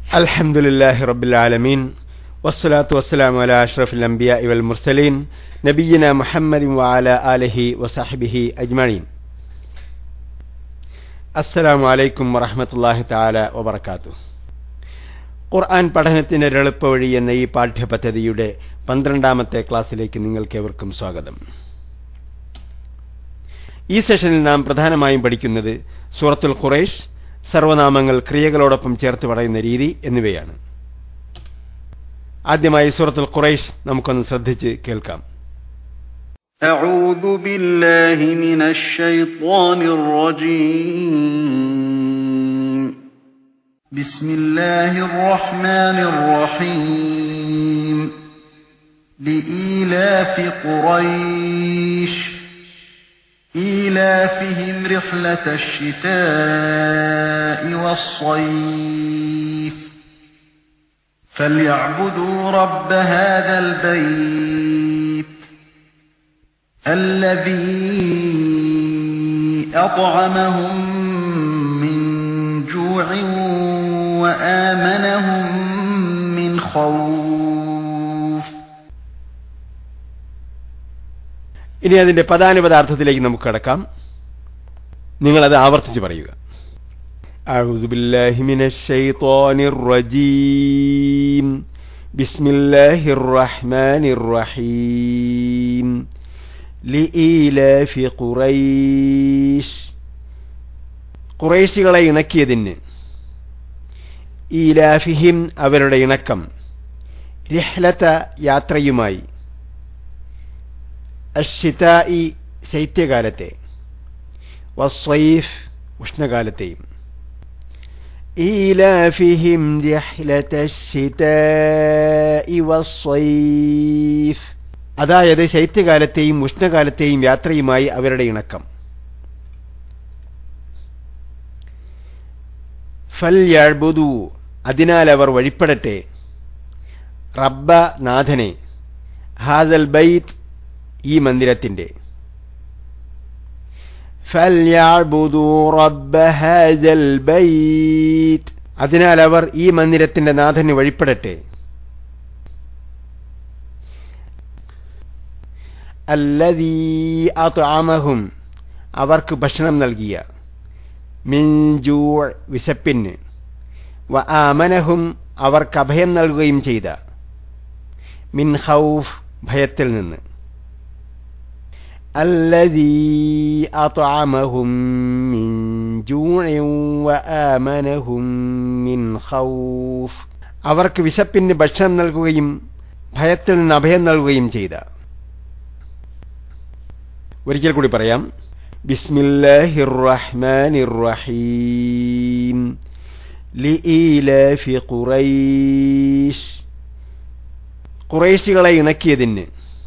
الحمد لله رب العالمين والصلاة والسلام على أشرف الأنبياء والمرسلين نبينا محمد وعلى آله وصحبه أجمعين السلام عليكم ورحمة الله تعالى وبركاته ഖുർആൻ പഠനത്തിന് ഒരെളുപ്പ വഴി എന്ന ഈ പാഠ്യപദ്ധതിയുടെ പന്ത്രണ്ടാമത്തെ ക്ലാസ്സിലേക്ക് നിങ്ങൾക്കേവർക്കും സ്വാഗതം ഈ സെഷനിൽ നാം പ്രധാനമായും പഠിക്കുന്നത് സൂറത്തുൽ ഖുറൈഷ് സർവനാമങ്ങൾ ക്രിയകളോടൊപ്പം ചേർത്ത് പറയുന്ന രീതി എന്നിവയാണ് ആദ്യമായി സൂറത്തുൽ ഖുറൈഷ് നമുക്കൊന്ന് ശ്രദ്ധിച്ച് കേൾക്കാം أعوذ بالله من الشيطان الرجيم بسم الله الرحمن الرحيم لإيلاف قريش إيلافهم رحلة الشتاء والصيف فليعبدوا رب هذا البيت الذي أطعمهم من جوع وآمنهم من خوف ഇനി അതിന്റെ പദാനുപദാർത്ഥത്തിലേക്ക് നമുക്ക് കടക്കാം നിങ്ങളത് ആവർത്തിച്ച് പറയുക أعوذ بالله من الشيطان الرجيم بسم الله الرحمن الرحيم لإيلاف قريش ഖുറൈശികളെ ഇണക്കിയതിന് ഈലാഫിഹിം അവരുടെ ഇണക്കം റിഹ്ലത യാത്രയുമായി അഷിതായി ശൈത്യകാലത്തെ വസ്വൈഫ് ഉഷ്ണകാലത്തെയും إيلافهم رحلة الشتاء والصيف അതായത് ശൈത്യകാലത്തെയും ഉഷ്ണകാലത്തെയും യാത്രയുമായി അവരുടെ ഇണക്കം ഫൽയഴ്ബുദു അതിനാൽ അവർ വഴിപ്പെടട്ടെ റബ്ബ നാഥനെ ഹാദൽ ബൈത്ത് ഈ മന്ദിരത്തിന്റെ فَلْيَعْبُدُوا رَبَّ هَذَا الْبَيْتِ അതിനാൽ അവർ ഈ മന്ദിരത്തിന്റെ നാഥന് വഴിപ്പെടട്ടെ അല്ലദീ അത്അമഹും അവർക്ക് ഭക്ഷണം നൽകിയ മിൻജൂ വിശപ്പിന് വ ആമനഹും അവർക്ക് അഭയം നൽകുകയും ചെയ്ത മിൻ ഹൗഫ് ഭയത്തിൽ നിന്ന് الذي أطعمهم من جوع وآمنهم من خوف അവർക്ക് വിശപ്പിന് ഭക്ഷണം നൽകുകയും ഭയത്തിൽ നിന്ന് അഭയം നൽകുകയും ചെയ്ത ഒരിക്കൽ കൂടി പറയാം ബിസ്മില്ലാഹിർ റഹ്മാനിർ റഹീം ലിഈലാഫി ഖുറൈശ് ഖുറൈശികളെ ഇണക്കിയതിന്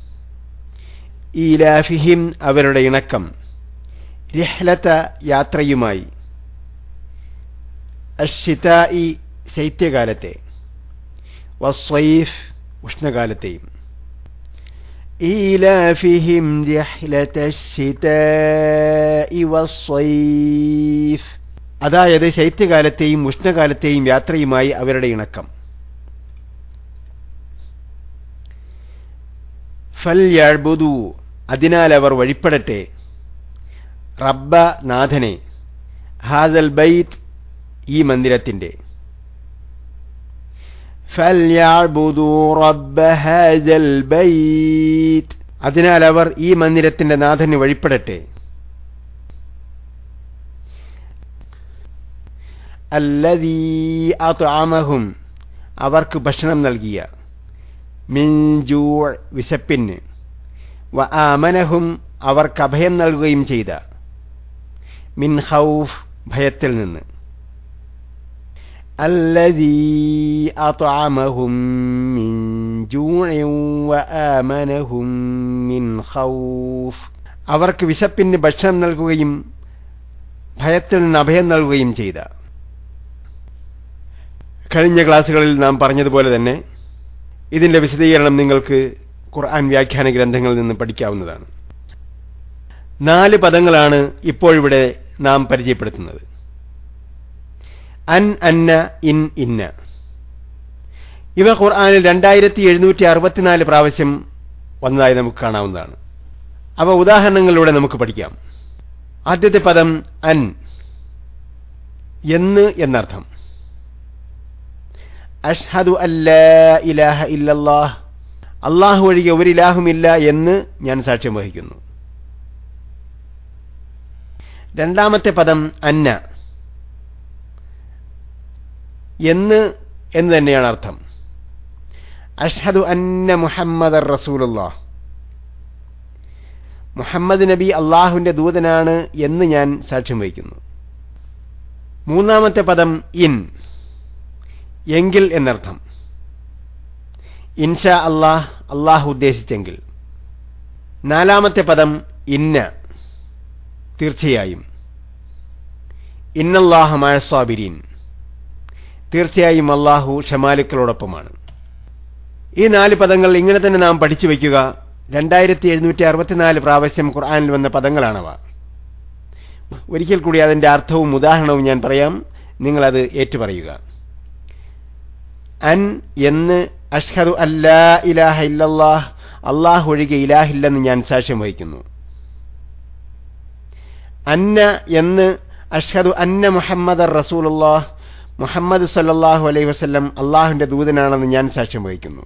ഈലാഫിഹിം അവരുടെ ഇണക്കം റിഹ്ലത യാത്രയുമായി അഷിതായി ശൈത്യകാലത്തെ വസ്വൈഫ് ഉഷ്ണകാലത്തെയും ഈലാഫിഹിം റിഹ്ലത الشتاء والصيف അതായത് ശൈത്യകാലത്തെയും ഉഷ്ണകാലത്തെയും യാത്രയുമായി അവരുടെ ഇണക്കം ഫൽയഴ്ബുദു അതിനാൽ അവർ വഴിപ്പെടട്ടെ റബ്ബ നാഥനെ ഹാദൽ ബൈത്ത് ഈ മന്ദിരത്തിന്റെ ഫൽയഴ്ബുദു റബ്ബ ഹാദൽ ബൈത്ത് അതിനാൽ അവർ ഈ മന്ദിരത്തിന്റെ നാഥന് വഴിപ്പെടട്ടെ അല്ലദീ അത്അമഹും അവർക്ക് ഭക്ഷണം നൽകിയ മിൻജൂ വിശപ്പിന് വ ആമനഹും അവർക്ക് അഭയം നൽകുകയും ചെയ്ത മിൻ ഹൗഫ് ഭയത്തിൽ നിന്ന് അല്ലദീ അത്അമഹും മിൻ ജൂഇൻ വ ആമനഹും മിൻ ഖൗഫ് അവർക്ക് വിശപ്പിന് ഭക്ഷണം നൽകുകയും ഭയത്തിൽ നിന്ന് അഭയം നൽകുകയും ചെയ്ത കഴിഞ്ഞ ക്ലാസ്സുകളിൽ നാം പറഞ്ഞതുപോലെ തന്നെ ഇതിന്റെ വിശദീകരണം നിങ്ങൾക്ക് ഖുർആൻ വ്യാഖ്യാന ഗ്രന്ഥങ്ങളിൽ നിന്ന് പഠിക്കാവുന്നതാണ് നാല് പദങ്ങളാണ് ഇപ്പോഴിവിടെ നാം പരിചയപ്പെടുത്തുന്നത് അൻ അന്ന ഇൻ ഇന്ന ഇവ ഖുർആാനിൽ രണ്ടായിരത്തി എഴുന്നൂറ്റി അറുപത്തിനാല് പ്രാവശ്യം വന്നതായി നമുക്ക് കാണാവുന്നതാണ് അവ ഉദാഹരണങ്ങളിലൂടെ നമുക്ക് പഠിക്കാം ആദ്യത്തെ പദം അൻ എന്ന് എന്നർത്ഥം അഷ്ഹദു അല്ലാ ഇലാഹ ഇല്ലല്ലാഹ് അള്ളാഹു ഒഴികെ ഒരു ഇലാഹുമില്ല എന്ന് ഞാൻ സാക്ഷ്യം വഹിക്കുന്നു രണ്ടാമത്തെ പദം അന്ന എന്ന് എന്ന് തന്നെയാണ് അർത്ഥം അഷ്ഹദു അന്ന മുഹമ്മദ് റസൂലുള്ളാഹ് മുഹമ്മദ് നബി അള്ളാഹുവിന്റെ ദൂതനാണ് എന്ന് ഞാൻ സാക്ഷ്യം വഹിക്കുന്നു മൂന്നാമത്തെ പദം ഇൻ എങ്കിൽ എന്നർത്ഥം ഇൻഷാ അള്ളാഹ് അള്ളാഹു ഉദ്ദേശിച്ചെങ്കിൽ നാലാമത്തെ പദം ഇന്ന തീർച്ചയായും ഇന്നല്ലാഹ മഴസ്വാബിരീൻ തീർച്ചയായും അള്ളാഹു ഷമാലുക്കളോടൊപ്പമാണ് ഈ നാല് പദങ്ങൾ ഇങ്ങനെ തന്നെ നാം പഠിച്ചു വയ്ക്കുക രണ്ടായിരത്തി എഴുന്നൂറ്റി അറുപത്തിനാല് പ്രാവശ്യം ഖുർആാനിൽ വന്ന പദങ്ങളാണവ ഒരിക്കൽ കൂടി അതിന്റെ അർത്ഥവും ഉദാഹരണവും ഞാൻ പറയാം നിങ്ങളത് ഏറ്റുപറയുക അൻ എന്ന് അഷ്ഹദു അല്ലാ ഇലാഹ ഇല്ലല്ലാഹ് അള്ളാഹ് ഒഴികെ ഇലാഹില്ലെന്ന് ഞാൻ സാക്ഷ്യം വഹിക്കുന്നു അന്ന എന്ന് അഷ്ഹദു അന്ന മുഹമ്മദ് റസൂലുള്ളാഹ് മുഹമ്മദ് സല്ലല്ലാഹു അലൈഹി വസല്ലം അള്ളാഹുവിന്റെ ദൂതനാണെന്ന് ഞാൻ സാക്ഷ്യം വഹിക്കുന്നു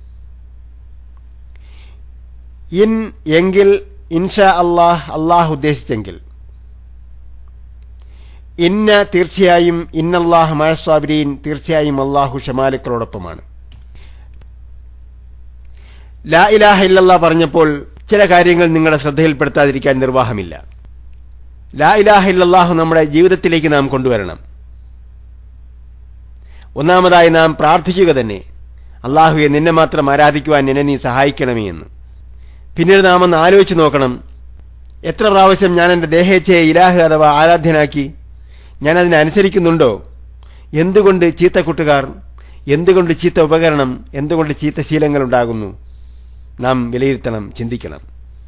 ഇൻ എങ്കിൽ ഇൻഷാ അള്ളാഹ് അള്ളാഹ് ഉദ്ദേശിച്ചെങ്കിൽ ഇന്ന തീർച്ചയായും ഇന്നല്ലാഹ് മഴസ്വാബിരീൻ തീർച്ചയായും അള്ളാഹു ഷമാലുക്കളോടൊപ്പമാണ് ലാ ഇലാഹ ഇല്ലല്ലാ പറഞ്ഞപ്പോൾ ചില കാര്യങ്ങൾ നിങ്ങളുടെ ശ്രദ്ധയിൽപ്പെടുത്താതിരിക്കാൻ നിർവാഹമില്ല ലാ ഇലാഹ ഇല്ലല്ലാഹു നമ്മുടെ ജീവിതത്തിലേക്ക് നാം കൊണ്ടുവരണം ഒന്നാമതായി നാം പ്രാർത്ഥിക്കുക തന്നെ അള്ളാഹുയെ നിന്നെ മാത്രം ആരാധിക്കുവാൻ എന്നെ നീ സഹായിക്കണമേ എന്ന് പിന്നീട് നാം ഒന്ന് ആലോചിച്ച് നോക്കണം എത്ര പ്രാവശ്യം ഞാൻ എൻ്റെ ദേഹേച്ഛയെ ഇലാഹ് അഥവാ ആരാധ്യനാക്കി ഞാൻ അതിനെ അനുസരിക്കുന്നുണ്ടോ എന്തുകൊണ്ട് ചീത്ത കൂട്ടുകാർ എന്തുകൊണ്ട് ചീത്ത ഉപകരണം എന്തുകൊണ്ട് ചീത്ത ശീലങ്ങൾ ഉണ്ടാകുന്നു നാം വിലയിരുത്തണം ചിന്തിക്കണം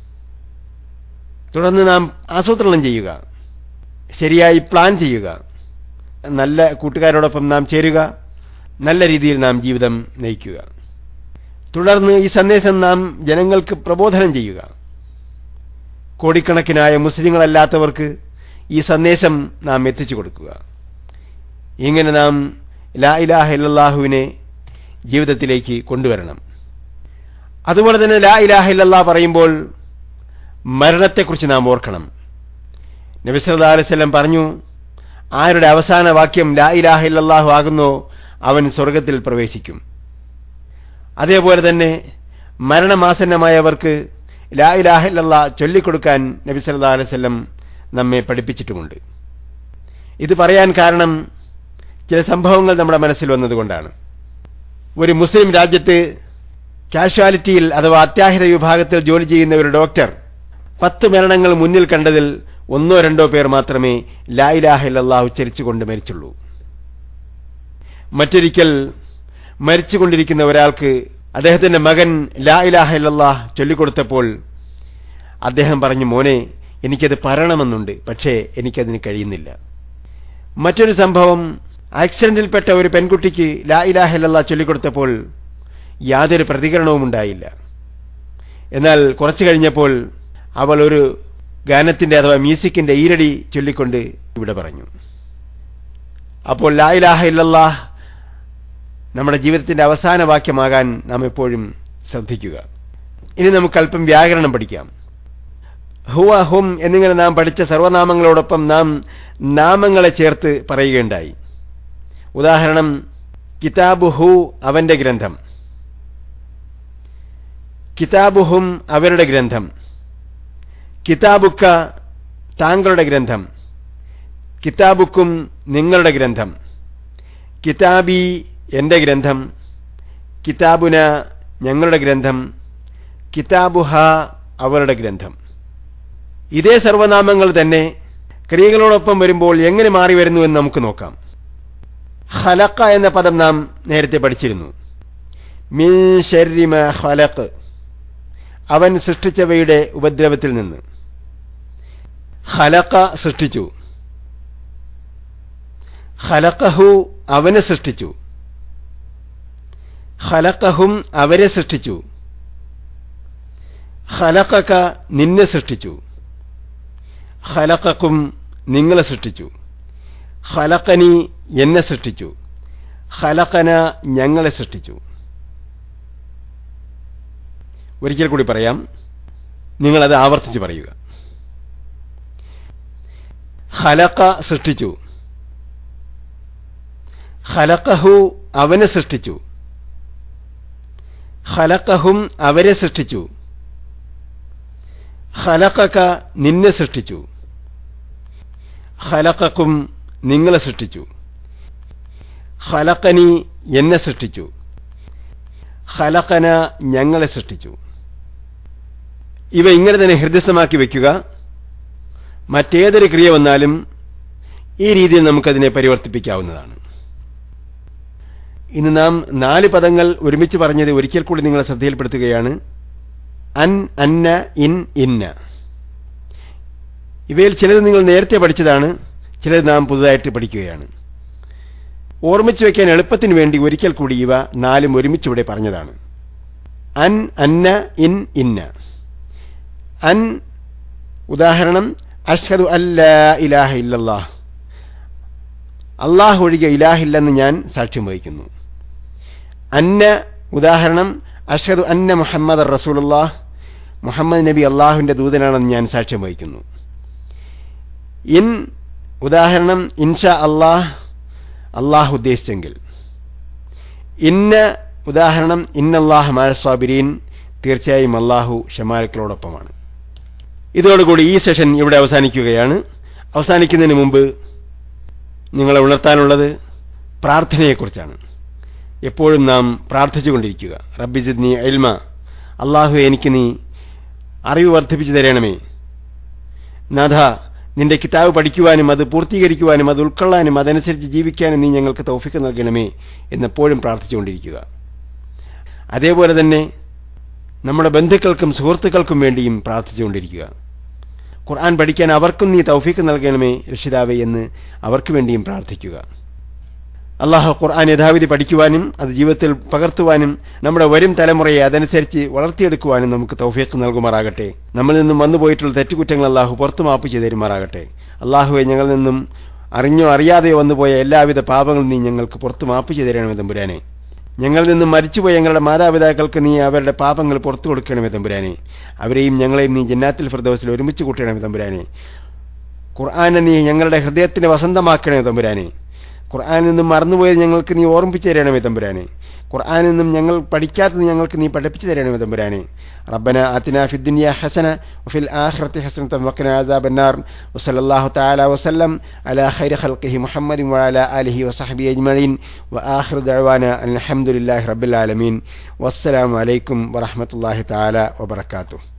തുടർന്ന് നാം ആസൂത്രണം ചെയ്യുക ശരിയായി പ്ലാൻ ചെയ്യുക നല്ല കൂട്ടുകാരോടൊപ്പം നാം ചേരുക നല്ല രീതിയിൽ നാം ജീവിതം നയിക്കുക തുടർന്ന് ഈ സന്ദേശം നാം ജനങ്ങൾക്ക് പ്രബോധനം ചെയ്യുക കോടിക്കണക്കിനായ മുസ്ലിങ്ങളല്ലാത്തവർക്ക് ഈ സന്ദേശം നാം എത്തിച്ചു കൊടുക്കുക ഇങ്ങനെ നാം ലാ ഇലാഹ ഇല്ലല്ലാഹുവിനെ ജീവിതത്തിലേക്ക് കൊണ്ടുവരണം അതുപോലെ തന്നെ ലാ ഇലാഹ ഇല്ലല്ലാ പറയുമ്പോൾ മരണത്തെക്കുറിച്ച് നാം ഓർക്കണം നബി സല്ലല്ലാഹു അലൈഹി വസല്ലം പറഞ്ഞു ആരുടെ അവസാന വാക്യം ലാ ഇലാഹ ഇല്ലല്ലാഹു ആകുന്നോ അവൻ സ്വർഗത്തിൽ പ്രവേശിക്കും അതേപോലെ തന്നെ മരണമാസന്നമായവർക്ക് ലാ ഇലാഹ ഇല്ലല്ലാ ചൊല്ലിക്കൊടുക്കാൻ നബി സല്ലല്ലാഹു അലൈഹി വസല്ലം നമ്മെ പഠിപ്പിച്ചിട്ടുമുണ്ട് ഇത് പറയാൻ കാരണം ചില സംഭവങ്ങൾ നമ്മുടെ മനസ്സിൽ വന്നതുകൊണ്ടാണ് ഒരു മുസ്ലിം രാജ്യത്ത് കാഷ്വാലിറ്റിയിൽ അഥവാ അത്യാഹിത വിഭാഗത്തിൽ ജോലി ചെയ്യുന്ന ഒരു ഡോക്ടർ പത്ത് മരണങ്ങൾ മുന്നിൽ കണ്ടതിൽ ഒന്നോ രണ്ടോ പേർ മാത്രമേ ലായിലാഹ ഇല്ലല്ലാ ഉച്ചരിച്ചുകൊണ്ട് മരിച്ചുള്ളൂ മറ്റൊരിക്കൽ മരിച്ചുകൊണ്ടിരിക്കുന്ന ഒരാൾക്ക് അദ്ദേഹത്തിന്റെ മകൻ ലാ ഇലാഹ ഇല്ലല്ലാ ചൊല്ലിക്കൊടുത്തപ്പോൾ അദ്ദേഹം പറഞ്ഞു മോനെ എനിക്കത് പറയണമെന്നുണ്ട് പക്ഷേ എനിക്കതിന് കഴിയുന്നില്ല മറ്റൊരു സംഭവം ആക്സിഡന്റിൽപ്പെട്ട ഒരു പെൺകുട്ടിക്ക് ലാ ഇലാഹ ഇല്ലല്ലാ ചൊല്ലിക്കൊടുത്തപ്പോൾ യാതൊരു പ്രതികരണവും ഉണ്ടായില്ല എന്നാൽ കുറച്ചു കഴിഞ്ഞപ്പോൾ അവൾ ഒരു ഗാനത്തിന്റെ അഥവാ മ്യൂസിക്കിന്റെ ഈരടി ചൊല്ലിക്കൊണ്ട് ഇവിടെ പറഞ്ഞു അപ്പോൾ ലാ ഇലാഹ ഇല്ലല്ലാ നമ്മുടെ ജീവിതത്തിന്റെ അവസാന വാക്യമാകാൻ നാം എപ്പോഴും ശ്രദ്ധിക്കുക ഇനി നമുക്ക് അല്പം വ്യാകരണം പഠിക്കാം ഹുവ ഹും എന്നിങ്ങനെ നാം പഠിച്ച സർവനാമങ്ങളോടൊപ്പം നാം നാമങ്ങളെ ചേർത്ത് പറയുകയുണ്ടായി ഉദാഹരണം കിതാബു ഹു അവന്റെ ഗ്രന്ഥം കിതാബുഹും അവരുടെ ഗ്രന്ഥം കിതാബുക്ക താങ്കളുടെ ഗ്രന്ഥം കിതാബുക്കും നിങ്ങളുടെ ഗ്രന്ഥം കിതാബി എന്റെ ഗ്രന്ഥം കിതാബുന ഞങ്ങളുടെ ഗ്രന്ഥം കിതാബുഹ അവരുടെ ഗ്രന്ഥം ഇതേ സർവനാമങ്ങൾ തന്നെ ക്രിയകളോടൊപ്പം വരുമ്പോൾ എങ്ങനെ മാറി വരുന്നു എന്ന് നമുക്ക് നോക്കാം ഹലക്ക എന്ന പദം നാം നേരത്തെ പഠിച്ചിരുന്നു മിൻ ഷർരിമ ഹലക്ക് അവൻ സൃഷ്ടിച്ചവയുടെ ഉപദ്രവത്തിൽ നിന്ന് ഹലക്ക സൃഷ്ടിച്ചു ഹലക്കഹു അവനെ സൃഷ്ടിച്ചു ഖലഖഹും അവരെ സൃഷ്ടിച്ചു ഖലഖക നിന്നെ സൃഷ്ടിച്ചു ഖലഖക്കും നിങ്ങളെ സൃഷ്ടിച്ചു ഖലഖനി എന്നെ സൃഷ്ടിച്ചു ഖലഖന ഞങ്ങളെ സൃഷ്ടിച്ചു ഒരിക്കൽ കൂടി പറയാം നിങ്ങളത് ആവർത്തിച്ച് പറയുക ഖലഖ സൃഷ്ടിച്ചു ഖലഖഹു അവനെ സൃഷ്ടിച്ചു ഖലഖഹും അവരെ സൃഷ്ടിച്ചു ഖലഖക നിന്നെ സൃഷ്ടിച്ചു ഖലഖക്കും നിങ്ങളെ സൃഷ്ടിച്ചു ഖലഖനി എന്നെ സൃഷ്ടിച്ചു ഖലഖന ഞങ്ങളെ സൃഷ്ടിച്ചു ഇവ ഇങ്ങനെ തന്നെ ഹൃദയസ്ഥമാക്കി വെക്കുക മറ്റേതൊരു ക്രിയ വന്നാലും ഈ രീതിയിൽ നമുക്കതിനെ പരിവർത്തിപ്പിക്കാവുന്നതാണ് ഇന്ന് നാം നാല് പദങ്ങൾ ഒരുമിച്ച് പറഞ്ഞത് ഒരിക്കൽ കൂടി നിങ്ങളെ ശ്രദ്ധയിൽപ്പെടുത്തുകയാണ് അൻ അന്ന ഇൻ ഇന്ന ഇവയിൽ ചിലത് നിങ്ങൾ നേരത്തെ പഠിച്ചതാണ് ചിലത് നാം പുതുതായിട്ട് പഠിക്കുകയാണ് ഓർമ്മിച്ചു വയ്ക്കാൻ എളുപ്പത്തിന് വേണ്ടി ഒരിക്കൽ കൂടി ഇവ നാലും ഒരുമിച്ച് ഇവിടെ പറഞ്ഞതാണ് അൻ അന്ന ഇൻ ഇന്ന അൻ ഉദാഹരണം അഷ്ഹദു അല്ലാ ഇലാഹ ഇല്ലല്ലാഹ് അള്ളാഹ് ഒഴികെ ഇലാഹില്ലെന്ന് ഞാൻ സാക്ഷ്യം വഹിക്കുന്നു അന്ന ഉദാഹരണം അഷ്ഹദു അന്ന മുഹമ്മദ് റസൂലുള്ളാഹ് മുഹമ്മദ് നബി അള്ളാഹുവിന്റെ ദൂതനാണെന്ന് ഞാൻ സാക്ഷ്യം വഹിക്കുന്നു ഇൻ ഉദാഹരണം ഇൻഷാ അള്ളാഹ് അള്ളാഹ് ഉദ്ദേശിച്ചെങ്കിൽ ഇന്ന ഉദാഹരണം ഇന്നല്ലാഹ് മാസാബിരീൻ തീർച്ചയായും അള്ളാഹു ഷമാരക്കളോടൊപ്പമാണ് ഇതോടുകൂടി ഈ സെഷൻ ഇവിടെ അവസാനിക്കുകയാണ് അവസാനിക്കുന്നതിന് മുമ്പ് നിങ്ങളെ ഉണർത്താനുള്ളത് പ്രാർത്ഥനയെക്കുറിച്ചാണ് എപ്പോഴും നാം പ്രാർത്ഥിച്ചുകൊണ്ടിരിക്കുക റബ്ബിജിദ്നി എൽമ അള്ളാഹു എനിക്ക് നീ അറിവ് വർദ്ധിപ്പിച്ചു തരണമേ നാഥ നിന്റെ കിതാബ് പഠിക്കുവാനും അത് പൂർത്തീകരിക്കുവാനും അത് ഉൾക്കൊള്ളാനും അതനുസരിച്ച് ജീവിക്കാനും നീ ഞങ്ങൾക്ക് തൗഫിക്ക് നൽകണമേ എന്നെപ്പോഴും പ്രാർത്ഥിച്ചുകൊണ്ടിരിക്കുക അതേപോലെ തന്നെ നമ്മുടെ ബന്ധുക്കൾക്കും സുഹൃത്തുക്കൾക്കും വേണ്ടിയും പ്രാർത്ഥിച്ചുകൊണ്ടിരിക്കുക ഖുർആൻ പഠിക്കാൻ അവർക്കും നീ തൗഫീക്ക് നൽകണമേ രക്ഷിതാവേ എന്ന് അവർക്ക് വേണ്ടിയും പ്രാർത്ഥിക്കുക അള്ളാഹു ഖുർആൻ യഥാവിധി പഠിക്കുവാനും അത് ജീവിതത്തിൽ പകർത്തുവാനും നമ്മുടെ വരും തലമുറയെ അതനുസരിച്ച് വളർത്തിയെടുക്കുവാനും നമുക്ക് തൗഫീഖ് നൽകുമാറാകട്ടെ നമ്മളിൽ നിന്നും വന്നുപോയിട്ടുള്ള തെറ്റുകുറ്റങ്ങൾ അള്ളാഹു പുറത്തു മാപ്പ് ചെയ്തു തരുമാറാകട്ടെ അള്ളാഹുവെ ഞങ്ങളിൽ നിന്നും അറിഞ്ഞോ അറിയാതെയോ വന്നുപോയ എല്ലാവിധ പാപങ്ങളും നീ ഞങ്ങൾക്ക് പുറത്തു മാപ്പ് ചെയ്തു തരണമേ തമ്പുരാനെ ഞങ്ങളിൽ നിന്നും മരിച്ചുപോയ ഞങ്ങളുടെ മാതാപിതാക്കൾക്ക് നീ അവരുടെ പാപങ്ങൾ പുറത്തു കൊടുക്കണമേ തമ്പുരാനെ അവരെയും ഞങ്ങളെയും നീ ജന്നാത്തിൽ ഫിർദോസിൽ ഒരുമിച്ച് കൂട്ടണമേ തമ്പുരാനെ ഖുർആാനെ നീ ഞങ്ങളുടെ ഹൃദയത്തിന് വസന്തമാക്കണമേ തമ്പുരാനെ ഖുർആാനിൽ നിന്നും മറന്നുപോയത് ഞങ്ങൾക്ക് നീ ഓർമ്മിപ്പിച്ചു തരണമേ തമ്പുരാനെ ഖുർആാനിൽ നിന്നും ഞങ്ങൾ പഠിക്കാത്തത് ഞങ്ങൾക്ക് നീ പഠിപ്പിച്ചു തരണമേ തമ്പുരാനെ റബ്ബന ആതിന ഫി ദുനിയ ഹസന വഫിൽ ആഖിറതി ഹസനത വഖിന അദാബന്നാർ വസല്ലല്ലാഹു തആല വസല്ലം അലാ ഖൈരി ഖൽഖിഹി മുഹമ്മദിൻ വഅലാ ആലിഹി വസഹ്ബിഹി അജ്മഈൻ വആഖിറു ദഅവാന അൽഹംദുലില്ലാഹി റബ്ബിൽ ആലമീൻ വസ്സലാമു അലൈക്കും വറഹ്മത്തുള്ളാഹി തആല വബറകാതുഹു